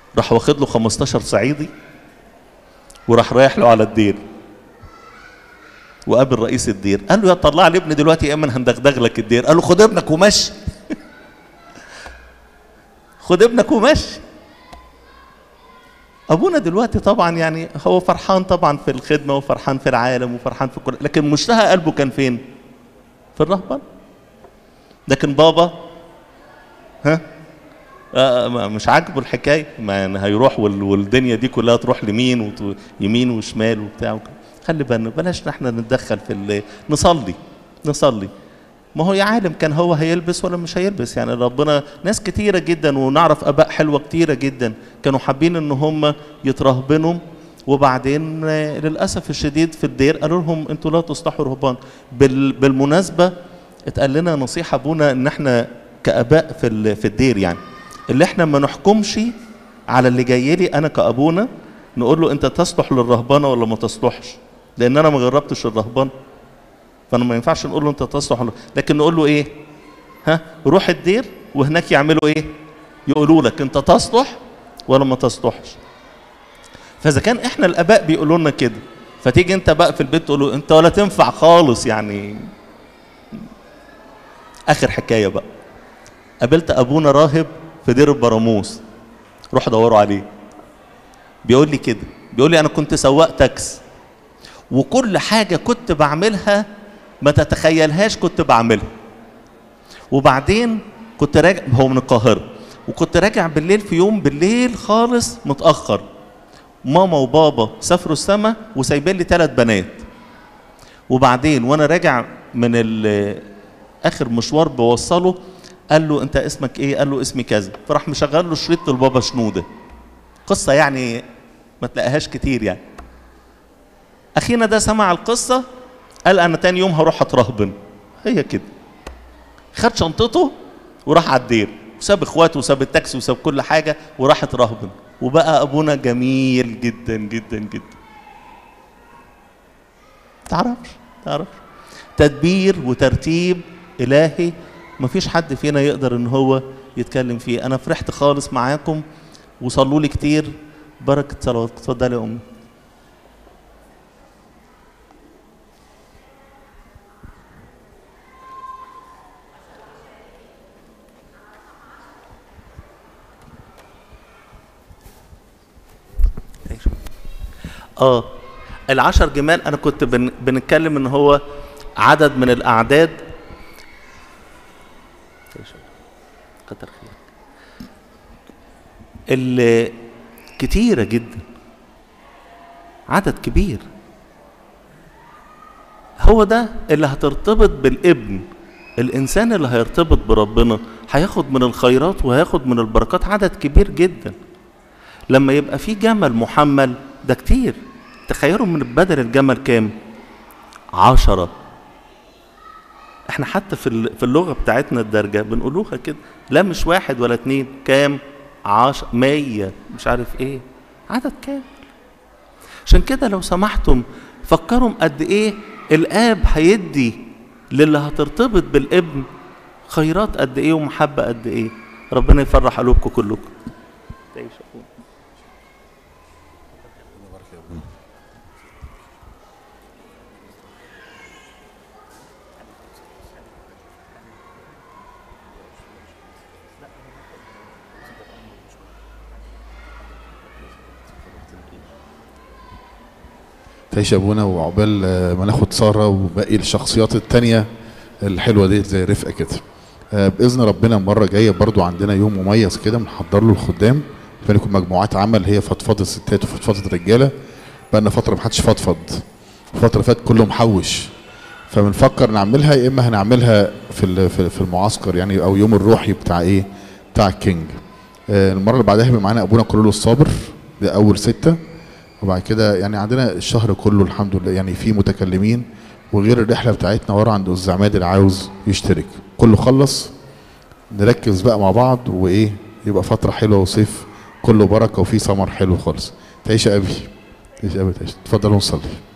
راح واخد له 15 صعيدي وراح رايح له على الدير وقابل رئيس الدير قال له يا طلع لي ابني دلوقتي يا اما هندغدغ لك الدير قال له خد ابنك ومشي خد ابنك ومشي ابونا دلوقتي طبعا يعني هو فرحان طبعا في الخدمه وفرحان في العالم وفرحان في كل لكن مشتهى قلبه كان فين في الرهبان لكن بابا ها آه ما- مش عاجبه الحكايه ما يعني هيروح وال- والدنيا دي كلها تروح لمين وت- يمين وشمال وبتاع وكده. خلي بالنا بلاش احنا نتدخل في ال- نصلي نصلي ما هو يا عالم كان هو هيلبس ولا مش هيلبس يعني ربنا ناس كتيرة جدا ونعرف اباء حلوة كتيرة جدا كانوا حابين ان هم يترهبنوا وبعدين آه، للاسف الشديد في الدير قالوا لهم انتوا لا تصلحوا رهبان بال بالمناسبة اتقال لنا نصيحة ابونا ان احنا كاباء في ال- في الدير يعني اللي احنا ما نحكمش على اللي جاي لي انا كابونا نقول له انت تصلح للرهبنه ولا ما تصلحش لان انا ما جربتش الرهبان فانا ما ينفعش نقول له انت تصلح ولا لكن نقول له ايه ها روح الدير وهناك يعملوا ايه يقولوا لك انت تصلح ولا ما تصلحش فاذا كان احنا الاباء بيقولوا لنا كده فتيجي انت بقى في البيت تقول له انت ولا تنفع خالص يعني اخر حكايه بقى قابلت ابونا راهب في دير البراموس روح دوروا عليه بيقول لي كده بيقول لي انا كنت سواق تاكس وكل حاجه كنت بعملها ما تتخيلهاش كنت بعملها وبعدين كنت راجع هو من القاهره وكنت راجع بالليل في يوم بالليل خالص متاخر ماما وبابا سافروا السما وسايبين لي ثلاث بنات وبعدين وانا راجع من ال- اخر مشوار بوصله قال له انت اسمك ايه قال له اسمي كذا فراح مشغل له شريط البابا شنوده قصه يعني ما تلاقيهاش كتير يعني اخينا ده سمع القصه قال انا تاني يوم هروح اترهبن هي كده خد شنطته وراح على الدير وساب اخواته وساب التاكسي وساب كل حاجه وراح اترهبن وبقى ابونا جميل جدا جدا جدا تعرفش تعرفش تدبير وترتيب الهي مفيش حد فينا يقدر ان هو يتكلم فيه انا فرحت خالص معاكم وصلوا لي كتير بركه صلوات اتفضلي يا امي اه العشر جمال انا كنت بن بنتكلم ان هو عدد من الاعداد كتر خيرك اللي كتيرة جدا عدد كبير هو ده اللي هترتبط بالابن الانسان اللي هيرتبط بربنا هياخد من الخيرات وهياخد من البركات عدد كبير جدا لما يبقى في جمل محمل ده كتير تخيلوا من بدل الجمل كام عشرة احنا حتى في ال- في اللغة بتاعتنا الدارجة بنقولوها كده لا مش واحد ولا اتنين كام عشر مية مش عارف ايه عدد كام عشان كده لو سمحتم فكروا قد ايه الاب هيدي للي هترتبط بالابن خيرات قد ايه ومحبة قد ايه ربنا يفرح قلوبكم كلكم تعيش يا أخويا. تعيش يا ابونا وعقبال آه، ما ناخد ساره وباقي الشخصيات التانية الحلوه ديت زي رفقه كده آه، باذن ربنا المره الجايه برضو عندنا يوم مميز كده بنحضر له الخدام فنكون مجموعات عمل هي فضفضه ستات وفضفضه رجاله بقالنا فتره ما حدش فضفض الفتره اللي فاتت كله محوش فبنفكر نعملها يا اما هنعملها في ال- في في المعسكر يعني او يوم الروحي بتاع ايه بتاع الكينج آه، المره اللي بعدها هيبقى معانا ابونا كله الصابر ده اول سته وبعد كده يعني عندنا الشهر كله الحمد لله يعني في متكلمين وغير الرحله بتاعتنا ورا عند استاذ عماد اللي عاوز يشترك كله خلص نركز بقى مع بعض وايه يبقى فتره حلوه وصيف كله بركه وفيه سمر حلو خالص تعيش يا ابي تعيش يا ابي تعيش اتفضلوا نصلي